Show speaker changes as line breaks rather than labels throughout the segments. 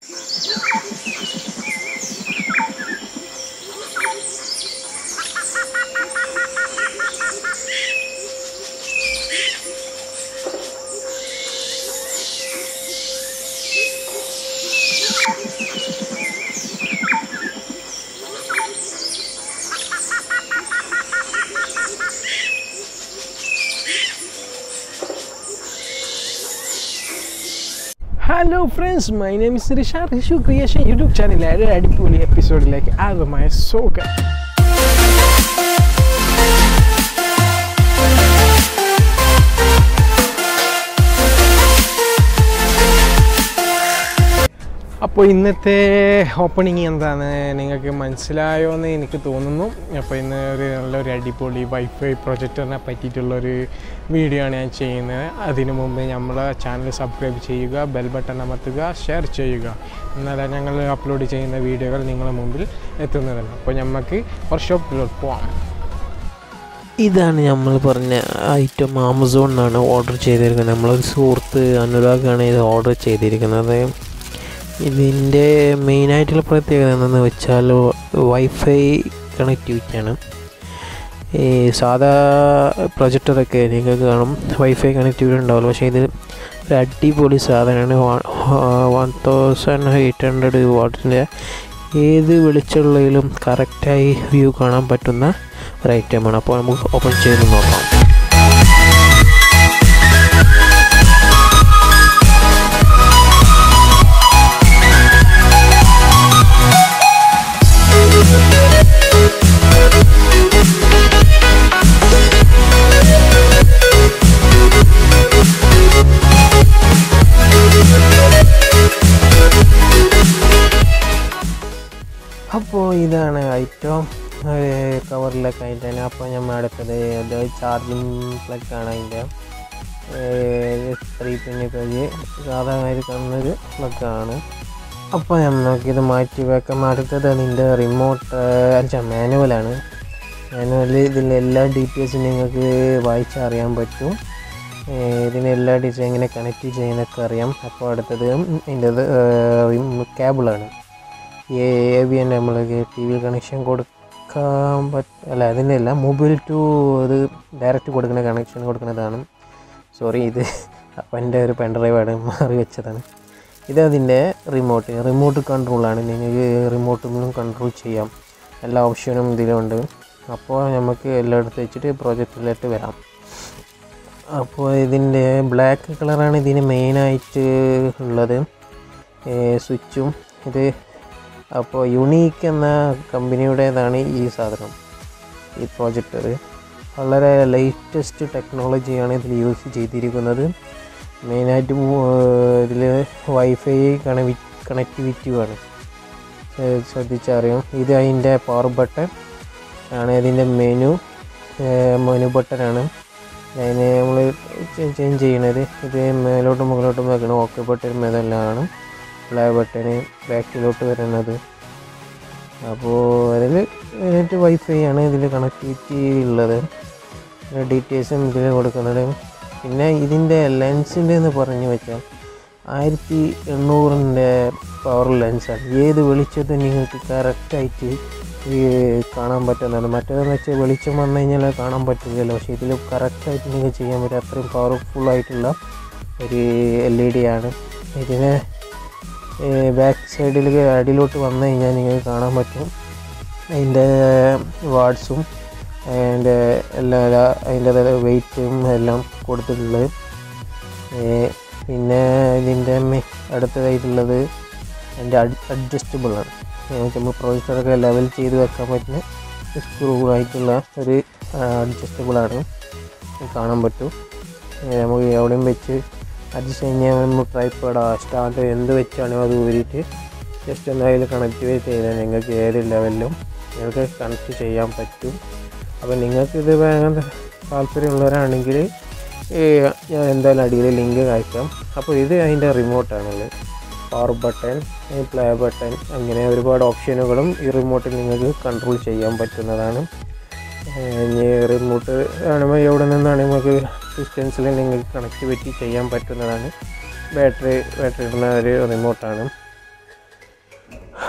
Hello friends my name is Risha Rishu creation YouTube ചാനലിലെ ഒരു അടിപൊളി എപ്പിസോഡിലേക്ക് ആദ്യമായ സ്വാഗതം അപ്പോൾ ഇന്നത്തെ ഓപ്പണിങ് എന്താണ് നിങ്ങൾക്ക് മനസ്സിലായോ എന്ന് എനിക്ക് തോന്നുന്നു അപ്പോൾ ഇന്ന് ഒരു നല്ലൊരു അടിപൊളി വൈഫൈ പ്രൊജക്ടറിനെ പറ്റിയിട്ടുള്ളൊരു വീഡിയോ ആണ് ഞാൻ ചെയ്യുന്നത് അതിനു മുമ്പ് നമ്മളെ ചാനൽ സബ്സ്ക്രൈബ് ചെയ്യുക ബെൽ ബട്ടൺ അമർത്തുക ഷെയർ ചെയ്യുക എന്നാലേ ഞങ്ങൾ അപ്ലോഡ് ചെയ്യുന്ന വീഡിയോകൾ നിങ്ങളുടെ മുമ്പിൽ എത്തുന്നതല്ല അപ്പോൾ നമുക്ക് വർക്ക്ഷോപ്പിലോട്ട് പോവാം
ഇതാണ് നമ്മൾ പറഞ്ഞ ഐറ്റം ആമസോണിനാണ് ഓർഡർ ചെയ്തിരിക്കുന്നത് നമ്മളൊരു സുഹൃത്ത് അനുരാഗാണ് ഇത് ഓർഡർ ചെയ്തിരിക്കുന്നത് ഇതിൻ്റെ മെയിനായിട്ടുള്ള പ്രത്യേകത എന്തെന്ന് വെച്ചാൽ വൈഫൈ കണക്ടിവിറ്റിയാണ് ഈ സാധാ പ്രൊജക്ടറൊക്കെ നിങ്ങൾക്ക് കാണും വൈഫൈ കണക്ടിവിറ്റി ഉണ്ടാവില്ല പക്ഷേ ഇത് ഒരു അടിപൊളി സാധനമാണ് വൺ തൗസൻഡ് എയ്റ്റ് ഹൺഡ്രഡ് വാട്ടിൻ്റെ ഏത് വെളിച്ചമുള്ളതിലും കറക്റ്റായി വ്യൂ കാണാൻ പറ്റുന്ന ഒരു ഐറ്റമാണ് അപ്പോൾ നമുക്ക് ഓപ്പൺ ചെയ്ത് നോക്കാം
അപ്പോൾ ഇതാണ് ഐറ്റം കവറിലൊക്കെ ആയിട്ടാണ് അപ്പോൾ നമ്മൾ അടുത്തത് അത് ചാർജിങ് പ്ലഗ് ആണ് അതിൻ്റെ ത്രീ പിന്നി പേജ് സാധാരണ കാണുന്നൊരു പ്ലഗാണ് അപ്പോൾ നമുക്കിത് മാറ്റി വെക്കാം അടുത്തത് അതിൻ്റെ റിമോട്ട് അല്ല മാനുവലാണ് മാനുവലിൽ ഇതിൻ്റെ എല്ലാ ഡീറ്റെയിൽസും നിങ്ങൾക്ക് വായിച്ചറിയാൻ പറ്റും ഇതിന് എല്ലാ ഡീറ്റെയിൽസ് എങ്ങനെ കണക്ട് ചെയ്യുന്നതൊക്കെ അറിയാം അപ്പോൾ അടുത്തത് ഇതിൻ്റെത് കേബിളാണ് എ വി എൻ്റെ നമ്മൾ ടി വി കണക്ഷൻ കൊടുക്കാൻ പറ്റ അല്ല അതിൻ്റെ അല്ല മൊബൈൽ ടു ഇത് ഡയറക്റ്റ് കൊടുക്കുന്ന കണക്ഷൻ കൊടുക്കുന്നതാണ് സോറി ഇത് എൻ്റെ ഒരു പെൻ ഡ്രൈവാണ് മാറി വെച്ചതാണ് ഇത് അതിൻ്റെ റിമോട്ട് റിമോട്ട് കൺട്രോളാണ് നിങ്ങൾക്ക് റിമോട്ടിൽ നിന്നും കൺട്രോൾ ചെയ്യാം എല്ലാ ഓപ്ഷനും ഇതിലുണ്ട് അപ്പോൾ നമുക്ക് എല്ലായിടത്ത് വെച്ചിട്ട് പ്രോജക്റ്റിലോട്ട് വരാം അപ്പോൾ ഇതിൻ്റെ ബ്ലാക്ക് കളറാണ് ഇതിന് മെയിനായിട്ട് ഉള്ളത് സ്വിച്ചും ഇത് അപ്പോൾ യുണീക്ക് എന്ന കമ്പനിയുടേതാണ് ഈ സാധനം ഈ പ്രൊജക്ടർ വളരെ ലേറ്റസ്റ്റ് ടെക്നോളജിയാണ് ഇതിൽ യൂസ് ചെയ്തിരിക്കുന്നത് മെയിനായിട്ട് ഇതിൽ വൈഫൈ കണവി കണക്ടിവിറ്റിയുമാണ് ശ്രദ്ധിച്ചറിയാം ഇത് അതിൻ്റെ പവർ ബട്ടൺ ആണ് ഇതിൻ്റെ മെനു മെനു ബട്ടനാണ് അതിന് നമ്മൾ ചേഞ്ച് ചെയ്യണത് ഇത് മേലോട്ടും മുകളിലോട്ടും വെക്കണം ഓക്കെ ബട്ടൺ ഇതെല്ലാമാണ് പ്ലേ ബട്ടന് ബാക്കിലോട്ട് വരുന്നത് അപ്പോൾ അതിൽ നെറ്റ് വൈഫൈ ആണ് ഇതിൽ കണക്ടിവിറ്റി ഉള്ളത് ഡീറ്റെയിൽസും ഇതിൽ കൊടുക്കുന്നത് പിന്നെ ഇതിൻ്റെ ലെൻസിൻ്റെ എന്ന് പറഞ്ഞു വെച്ചാൽ ആയിരത്തി എണ്ണൂറിൻ്റെ പവർ ലെൻസാണ് ഏത് വെളിച്ചത്തും നിങ്ങൾക്ക് കറക്റ്റായിട്ട് ഈ കാണാൻ പറ്റുന്നതാണ് മറ്റേതെന്ന് വെച്ചാൽ വെളിച്ചം വന്നു കഴിഞ്ഞാൽ കാണാൻ പറ്റില്ലല്ലോ പക്ഷേ ഇതിൽ കറക്റ്റായിട്ട് നിങ്ങൾക്ക് ചെയ്യാൻ പറ്റും അത്രയും പവർഫുൾ ആയിട്ടുള്ള ഒരു എൽ ഇ ഡി ആണ് ഇതിനെ ബാക്ക് സൈഡിൽ അടിയിലോട്ട് വന്നു കഴിഞ്ഞാൽ നിങ്ങൾക്ക് കാണാൻ പറ്റും അതിൻ്റെ വാർഡ്സും അതിൻ്റെ എല്ലാ അതിൻ്റെ വെയിറ്റും എല്ലാം കൊടുത്തിട്ടുള്ളത് പിന്നെ ഇതിൻ്റെ അടുത്തതായിട്ടുള്ളത് അതിൻ്റെ അഡ്ജസ്റ്റബിളാണ് നമ്മൾ പ്രൊജക്ടറൊക്കെ ലെവൽ ചെയ്ത് വെക്കാൻ പറ്റുന്ന സ്ക്രൂ ആയിട്ടുള്ള ഒരു അഡ്ജസ്റ്റബിളാണ് കാണാൻ പറ്റും നമുക്ക് എവിടെയും വെച്ച് അഡ്ജസ്റ്റ് കഴിഞ്ഞാൽ നമ്മൾ ട്രൈപ്പാഡ് സ്റ്റാൻഡ് എന്ത് വെച്ചാണോ അത് ഊരിയിട്ട് ജസ്റ്റ് ഒന്ന് അതിൽ കണക്ട് ചെയ്താൽ നിങ്ങൾക്ക് ഏത് ലെവലിലും നിങ്ങൾക്ക് കണക്ട് ചെയ്യാൻ പറ്റും അപ്പോൾ നിങ്ങൾക്ക് ഇത് വേഗം താല്പര്യമുള്ളവരാണെങ്കിൽ ഞാൻ എന്തായാലും അടിയിൽ ലിങ്ക് അയക്കാം അപ്പോൾ ഇത് അതിൻ്റെ റിമോട്ടാണുള്ളത് പവർ ബട്ടൺ പ്ലേ ബട്ടൺ അങ്ങനെ ഒരുപാട് ഓപ്ഷനുകളും ഈ റിമോട്ടിൽ നിങ്ങൾക്ക് കൺട്രോൾ ചെയ്യാൻ പറ്റുന്നതാണ് ഇനി റിമോട്ട് ആണെങ്കിൽ എവിടെ നിന്നാണെങ്കിൽ നമുക്ക് ഡിസ്റ്റൻസിൽ നിങ്ങൾക്ക് കണക്ടിവിറ്റി ചെയ്യാൻ പറ്റുന്നതാണ് ബാറ്ററി ബാറ്ററി ഇടുന്ന ഒരു റിമോട്ടാണ്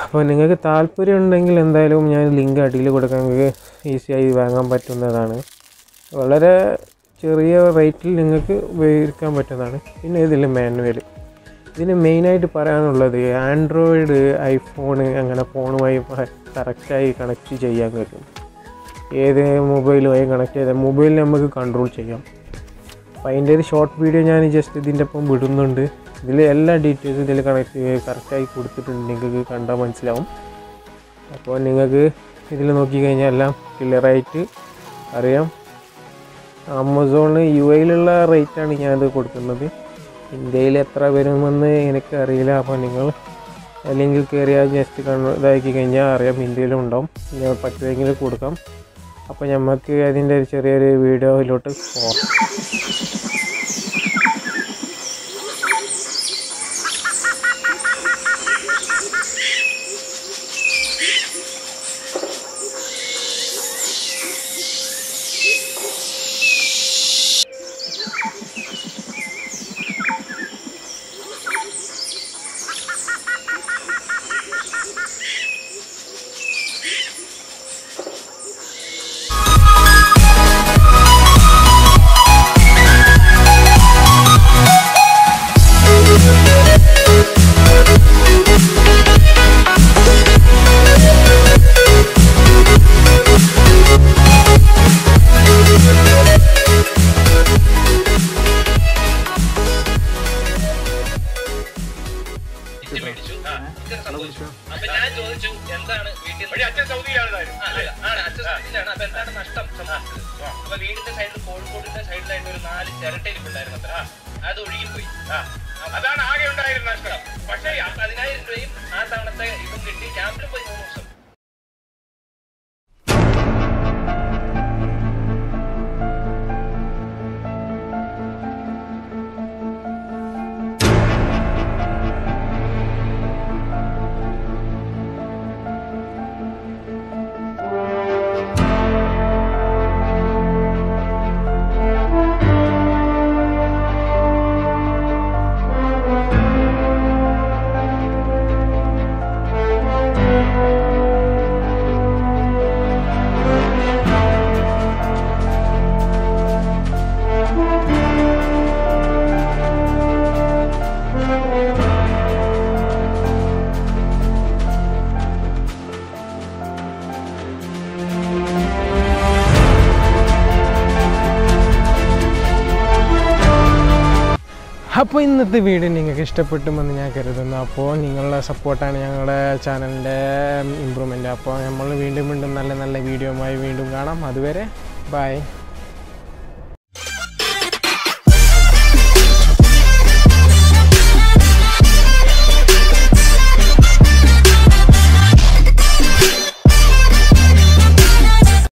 അപ്പോൾ നിങ്ങൾക്ക് താല്പര്യം ഉണ്ടെങ്കിൽ എന്തായാലും ഞാൻ ലിങ്ക് അടിയിൽ കൊടുക്കാൻ നിങ്ങൾക്ക് ഈസിയായി വാങ്ങാൻ പറ്റുന്നതാണ് വളരെ ചെറിയ റേറ്റിൽ നിങ്ങൾക്ക് ഉപയോഗിക്കാൻ പറ്റുന്നതാണ് പിന്നെ ഇതിൽ മാനുവൽ ഇതിന് മെയിനായിട്ട് പറയാനുള്ളത് ആൻഡ്രോയിഡ് ഐഫോണ് അങ്ങനെ ഫോണുമായി കറക്റ്റായി കണക്ട് ചെയ്യാൻ കഴിയും ഏത് മൊബൈലുമായി കണക്ട് ചെയ്താൽ മൊബൈലിൽ നമുക്ക് കൺട്രോൾ ചെയ്യാം അപ്പോൾ അതിൻ്റെ ഒരു ഷോർട്ട് വീഡിയോ ഞാൻ ജസ്റ്റ് ഇതിൻ്റെ ഒപ്പം വിടുന്നുണ്ട് ഇതിൽ എല്ലാ ഡീറ്റെയിൽസും ഇതിൽ കണക്ട് കറക്റ്റായി കൊടുത്തിട്ടുണ്ട് നിങ്ങൾക്ക് കണ്ടാൽ മനസ്സിലാവും അപ്പോൾ നിങ്ങൾക്ക് ഇതിൽ നോക്കിക്കഴിഞ്ഞാൽ എല്ലാം ക്ലിയറായിട്ട് അറിയാം ആമസോൺ യു എയിലുള്ള റേറ്റാണ് ഞാനത് കൊടുക്കുന്നത് ഇന്ത്യയിൽ എത്ര വരുമെന്ന് എനിക്ക് അറിയില്ല അപ്പോൾ നിങ്ങൾ അല്ലെങ്കിൽ കയറിയാൽ ജസ്റ്റ് കണ്ണു ഇതാക്കി കഴിഞ്ഞാൽ അറിയാം ഇന്ത്യയിലും ഉണ്ടാവും ഇനി പറ്റുമെങ്കിൽ കൊടുക്കാം അപ്പോൾ നമുക്ക് അതിൻ്റെ ഒരു ചെറിയൊരു വീഡിയോയിലോട്ട് പോകാം
ഇത് മേടിച്ചു ആ, ഇതൊക്കെ സംഭവിച്ചു. അപ്പൊ ഞാൻ ചോദിച്ചു എന്താണ് വീട്ടിൽ അച്ഛൻ സൗദിയിലാണ് ആണ് അച്ഛൻ സൗദിയിലാണ് അപ്പൊ എന്താണ് നഷ്ടം സംഭവിച്ചത് അപ്പൊ വീടിന്റെ സൈഡിൽ കോഴിക്കോടിന്റെ സൈഡിലായിട്ട് ഒരു നാല് ചിരട്ടയിരിപ്പുണ്ടായിരുന്നു അത്ര അത് ഒഴുകിപ്പോയി അതാണ് ആകെ ഉണ്ടായിരുന്ന നഷ്ടം പക്ഷേ ആ പതിനായിരം രൂപയും ആ തവണത്തെ ഇതും കിട്ടി ക്യാമ്പിൽ പോയി മൂന്ന് ദിവസം
അപ്പോൾ ഇന്നത്തെ വീഡിയോ നിങ്ങൾക്ക് ഇഷ്ടപ്പെട്ടുമെന്ന് ഞാൻ കരുതുന്നു അപ്പോൾ നിങ്ങളുടെ സപ്പോർട്ടാണ് ഞങ്ങളുടെ ചാനലിൻ്റെ ഇമ്പ്രൂവ്മെൻറ്റ് അപ്പോൾ നമ്മൾ വീണ്ടും വീണ്ടും നല്ല നല്ല വീഡിയോയുമായി വീണ്ടും കാണാം അതുവരെ ബൈ